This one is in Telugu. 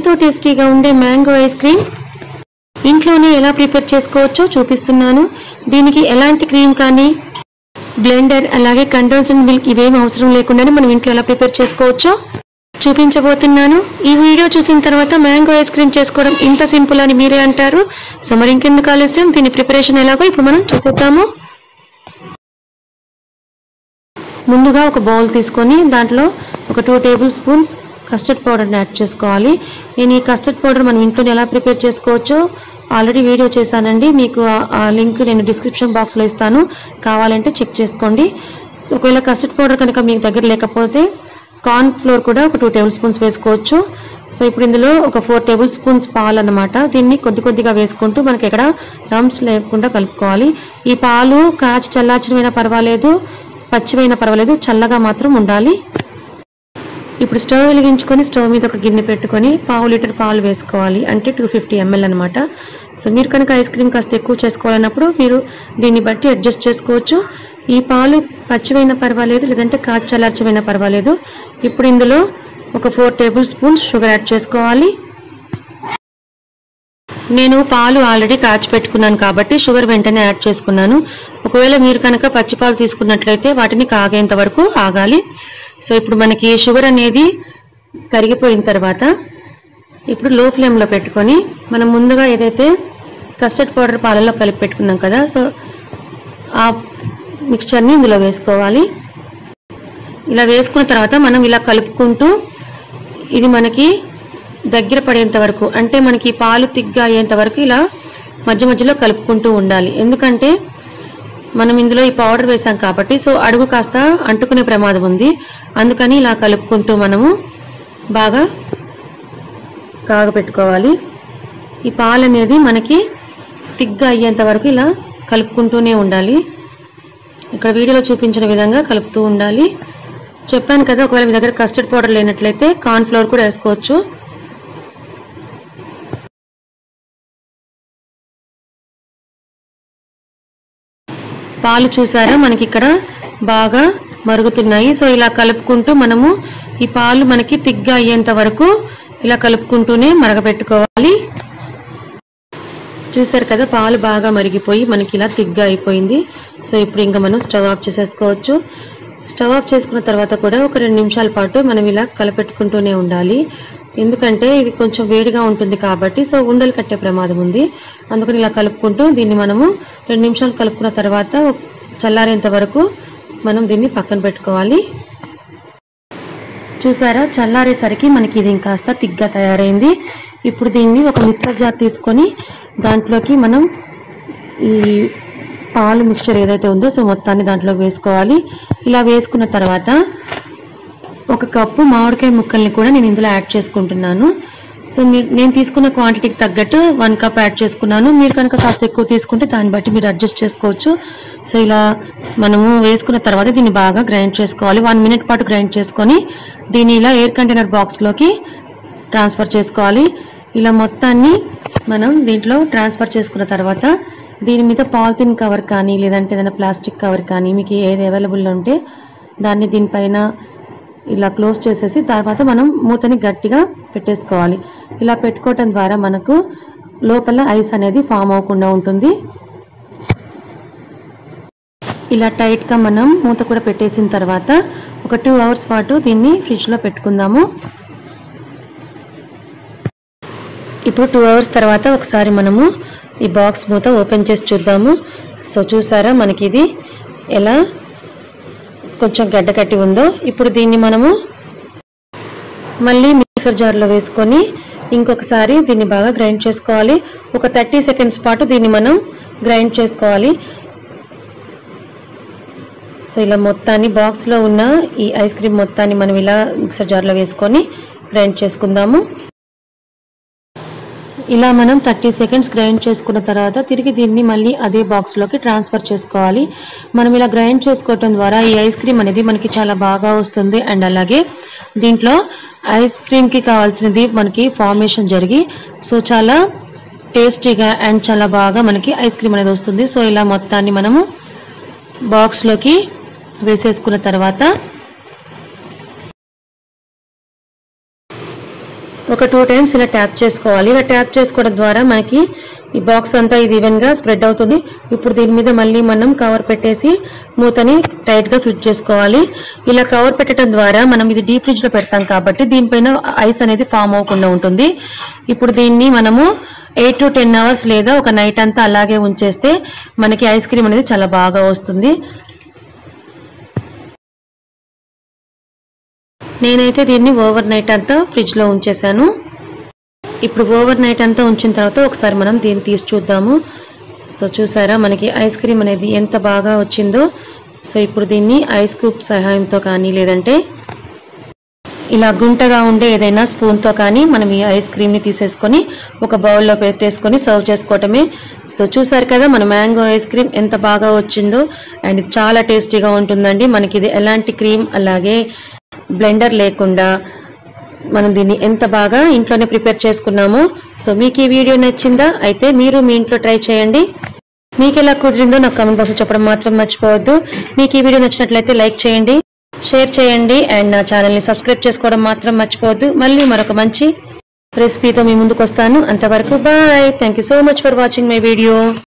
ఎంతో టేస్టీగా ఉండే మ్యాంగో ఐస్ క్రీమ్ ఇంట్లోనే ఎలా ప్రిపేర్ చేసుకోవచ్చో చూపిస్తున్నాను దీనికి ఎలాంటి క్రీమ్ కానీ బ్లెండర్ అలాగే కండెన్స్డ్ మిల్క్ ఇవేం అవసరం లేకుండానే మనం ఇంట్లో ఎలా ప్రిపేర్ చేసుకోవచ్చో చూపించబోతున్నాను ఈ వీడియో చూసిన తర్వాత మ్యాంగో ఐస్ క్రీమ్ చేసుకోవడం ఇంత సింపుల్ అని మీరే అంటారు సో మరి ఇంకెందుకు ఆలస్యం దీని ప్రిపరేషన్ ఎలాగో ఇప్పుడు మనం చూసేద్దాము ముందుగా ఒక బౌల్ తీసుకొని దాంట్లో ఒక టూ టేబుల్ స్పూన్స్ కస్టర్డ్ పౌడర్ని యాడ్ చేసుకోవాలి నేను ఈ కస్టర్డ్ పౌడర్ మనం ఇంట్లోనే ఎలా ప్రిపేర్ చేసుకోవచ్చో ఆల్రెడీ వీడియో చేశానండి మీకు ఆ- ఆ లింక్ నేను డిస్క్రిప్షన్ బాక్స్లో ఇస్తాను కావాలంటే చెక్ చేసుకోండి సో ఒకవేళ కస్టర్డ్ పౌడర్ కనుక మీకు దగ్గర లేకపోతే కార్న్ ఫ్లోర్ కూడా ఒక టూ టేబుల్ స్పూన్స్ వేసుకోవచ్చు సో ఇప్పుడు ఇందులో ఒక ఫోర్ టేబుల్ స్పూన్స్ పాలు అన్నమాట దీన్ని కొద్ది కొద్దిగా వేసుకుంటూ మనకి ఎక్కడ రంప్స్ లేకుండా కలుపుకోవాలి ఈ పాలు కాచి చల్లార్చడమైనా పర్వాలేదు పచ్చివైనా పర్వాలేదు చల్లగా మాత్రం ఉండాలి ఇప్పుడు స్టవ్ వెలిగించుకొని స్టవ్ మీద ఒక గిన్నె పెట్టుకొని పావు లీటర్ పాలు వేసుకోవాలి అంటే టూ ఫిఫ్టీ ఎంఎల్ అనమాట సో మీరు కనుక ఐస్ క్రీమ్ కాస్త ఎక్కువ చేసుకోవాలన్నప్పుడు మీరు దీన్ని బట్టి అడ్జస్ట్ చేసుకోవచ్చు ఈ పాలు పచ్చివైనా పర్వాలేదు లేదంటే కాచి చల్లార్చమైనా పర్వాలేదు ఇప్పుడు ఇందులో ఒక four tablespoons sugar add చేసుకోవాలి నేను పాలు ఆల్రెడీ కాచి పెట్టుకున్నాను కాబట్టి షుగర్ వెంటనే యాడ్ చేసుకున్నాను ఒకవేళ మీరు కనుక పచ్చి పాలు తీసుకున్నట్లయితే వాటిని కాగేంత వరకు ఆగాలి సో ఇప్పుడు మనకి షుగర్ అనేది కరిగిపోయిన తర్వాత ఇప్పుడు లో ఫ్లేమ్లో పెట్టుకొని మనం ముందుగా ఏదైతే కస్టర్డ్ పౌడర్ పాలలో కలిపి పెట్టుకున్నాం కదా సో ఆ మిక్చర్ని ఇందులో వేసుకోవాలి ఇలా వేసుకున్న తర్వాత మనం ఇలా కలుపుకుంటూ ఇది మనకి దగ్గర పడేంత వరకు అంటే మనకి పాలు తిగ్గా అయ్యేంత వరకు ఇలా మధ్య మధ్యలో కలుపుకుంటూ ఉండాలి ఎందుకంటే మనం ఇందులో ఈ పౌడర్ వేసాం కాబట్టి సో అడుగు కాస్త అంటుకునే ప్రమాదం ఉంది అందుకని ఇలా కలుపుకుంటూ మనము బాగా కాగపెట్టుకోవాలి ఈ పాలు అనేది మనకి తిగ్గా అయ్యేంత వరకు ఇలా కలుపుకుంటూనే ఉండాలి ఇక్కడ వీడియోలో చూపించిన విధంగా కలుపుతూ ఉండాలి చెప్పాను కదా ఒకవేళ మీ దగ్గర కస్టర్డ్ పౌడర్ లేనట్లయితే కార్న్ ఫ్లోర్ కూడా వేసుకోవచ్చు పాలు చూసారా మనకి ఇక్కడ బాగా మరుగుతున్నాయి సో ఇలా కలుపుకుంటూ మనము ఈ పాలు మనకి తిగ్గా అయ్యేంత వరకు ఇలా కలుపుకుంటూనే మరగపెట్టుకోవాలి చూసారు కదా పాలు బాగా మరిగిపోయి మనకి ఇలా తిగ్గా అయిపోయింది సో ఇప్పుడు ఇంకా మనం స్టవ్ ఆఫ్ చేసేసుకోవచ్చు స్టవ్ ఆఫ్ చేసుకున్న తర్వాత కూడా ఒక రెండు నిమిషాల పాటు మనం ఇలా కలపెట్టుకుంటూనే ఉండాలి ఎందుకంటే ఇది కొంచెం వేడిగా ఉంటుంది కాబట్టి సో ఉండలు కట్టే ప్రమాదం ఉంది అందుకని ఇలా కలుపుకుంటూ దీన్ని మనము రెండు నిమిషాలు కలుపుకున్న తర్వాత ఒక- చల్లారేంత వరకు మనం దీన్ని పక్కన పెట్టుకోవాలి చూసారా చల్లారేసరికి మనకి ఇది ఇంకాస్త తిగ్గా తయారైంది ఇప్పుడు దీన్ని ఒక మిక్సర్ జార్ తీసుకొని దాంట్లోకి మనం ఈ పాలు మిక్చర్ ఏదైతే ఉందో సో మొత్తాన్ని దాంట్లోకి వేసుకోవాలి ఇలా వేసుకున్న తర్వాత ఒక కప్పు మామిడికాయ ముక్కల్ని కూడా నేను ఇందులో యాడ్ చేసుకుంటున్నాను సో మీ నేను తీసుకున్న క్వాంటిటీకి తగ్గట్టు వన్ కప్ యాడ్ చేసుకున్నాను మీరు కనుక కాస్త ఎక్కువ తీసుకుంటే దాన్ని బట్టి మీరు అడ్జస్ట్ చేసుకోవచ్చు సో ఇలా మనము వేసుకున్న తర్వాత దీన్ని బాగా గ్రైండ్ చేసుకోవాలి వన్ మినిట్ పాటు గ్రైండ్ చేసుకొని దీన్ని ఇలా ఎయిర్ కంటైనర్ బాక్స్లోకి ట్రాన్స్ఫర్ చేసుకోవాలి ఇలా మొత్తాన్ని మనం దీంట్లో ట్రాన్స్ఫర్ చేసుకున్న తర్వాత దీని మీద పాలిథిన్ కవర్ కానీ లేదంటే ఏదైనా ప్లాస్టిక్ కవర్ కానీ మీకు ఏది అవైలబుల్లో ఉంటే దాన్ని దీనిపైన ఇలా క్లోజ్ చేసేసి తర్వాత మనం మూతని గట్టిగా పెట్టేసుకోవాలి ఇలా పెట్టుకోవటం ద్వారా మనకు లోపల ఐస్ అనేది ఫామ్ అవ్వకుండా ఉంటుంది ఇలా టైట్గా మనం మూత కూడా పెట్టేసిన తర్వాత ఒక టూ అవర్స్ పాటు దీన్ని ఫ్రిడ్జ్లో పెట్టుకుందాము ఇప్పుడు టూ అవర్స్ తర్వాత ఒకసారి మనము ఈ బాక్స్ మూత ఓపెన్ చేసి చూద్దాము సో చూసారా మనకి ఇది ఎలా కొంచెం గడ్డ కట్టి ఉందో ఇప్పుడు దీన్ని మనము మళ్ళీ మిక్సర్ జార్లో వేసుకొని ఇంకొకసారి దీన్ని బాగా గ్రైండ్ చేసుకోవాలి ఒక థర్టీ సెకండ్స్ పాటు దీన్ని మనం గ్రైండ్ చేసుకోవాలి సో ఇలా మొత్తాన్ని బాక్స్లో ఉన్న ఈ ఐస్ క్రీమ్ మొత్తాన్ని మనం ఇలా మిక్సర్ జార్లో వేసుకొని గ్రైండ్ చేసుకుందాము ఇలా మనం థర్టీ సెకండ్స్ గ్రైండ్ చేసుకున్న తర్వాత తిరిగి దీన్ని మళ్ళీ అదే బాక్స్లోకి ట్రాన్స్ఫర్ చేసుకోవాలి మనం ఇలా గ్రైండ్ చేసుకోవటం ద్వారా ఈ ఐస్ క్రీమ్ అనేది మనకి చాలా బాగా వస్తుంది అండ్ అలాగే దీంట్లో ఐస్ క్రీమ్కి కావాల్సినది మనకి ఫార్మేషన్ జరిగి సో చాలా టేస్టీగా అండ్ చాలా బాగా మనకి ఐస్ క్రీమ్ అనేది వస్తుంది సో ఇలా మొత్తాన్ని మనము బాక్స్లోకి వేసేసుకున్న తర్వాత ఒక టూ టైమ్స్ ఇలా ట్యాప్ చేసుకోవాలి ఇలా ట్యాప్ చేసుకోవడం ద్వారా మనకి ఈ బాక్స్ అంతా ఇది ఈవెన్గా స్ప్రెడ్ అవుతుంది ఇప్పుడు దీని మీద మళ్ళీ మనం కవర్ పెట్టేసి మూతని టైట్గా ఫిట్ చేసుకోవాలి ఇలా కవర్ పెట్టడం ద్వారా మనం ఇది డీప్ ఫ్రిడ్జ్లో పెడతాం కాబట్టి దీనిపైన ఐస్ అనేది ఫామ్ అవ్వకుండా ఉంటుంది ఇప్పుడు దీన్ని మనము ఎయిట్ టు టెన్ అవర్స్ లేదా ఒక నైట్ అంతా అలాగే ఉంచేస్తే మనకి ఐస్ క్రీమ్ అనేది చాలా బాగా వస్తుంది నేనైతే దీన్ని ఓవర్ నైట్ అంతా ఫ్రిడ్జ్లో ఉంచేసాను ఇప్పుడు ఓవర్ నైట్ అంతా ఉంచిన తర్వాత ఒకసారి మనం దీన్ని తీసి చూద్దాము సో చూసారా మనకి ఐస్ క్రీమ్ అనేది ఎంత బాగా వచ్చిందో సో ఇప్పుడు దీన్ని ఐస్ క్యూబ్ సహాయంతో కానీ లేదంటే ఇలా గుంటగా ఉండే ఏదైనా స్పూన్తో కానీ మనం ఈ ఐస్ క్రీమ్ని తీసేసుకొని ఒక బౌల్లో పెట్టేసుకొని సర్వ్ చేసుకోవటమే సో చూసారు కదా మన మ్యాంగో ఐస్ క్రీమ్ ఎంత బాగా వచ్చిందో అండ్ ఇది చాలా టేస్టీగా ఉంటుందండి మనకి ఇది ఎలాంటి క్రీమ్ అలాగే బ్లెండర్ లేకుండా మనం దీన్ని ఎంత బాగా ఇంట్లోనే ప్రిపేర్ చేసుకున్నామో సో మీకు ఈ వీడియో నచ్చిందా అయితే మీరు మీ ఇంట్లో ట్రై చేయండి మీకు ఎలా కుదిరిందో నాకు కామెంట్ బాక్స్ చెప్పడం మాత్రం మర్చిపోవద్దు మీకు ఈ వీడియో నచ్చినట్లయితే లైక్ చేయండి షేర్ చేయండి అండ్ నా ఛానల్ని సబ్స్క్రైబ్ చేసుకోవడం మాత్రం మర్చిపోవద్దు మళ్ళీ మరొక మంచి రెసిపీతో మీ ముందుకు వస్తాను అంతవరకు bye thank you so much for watching my video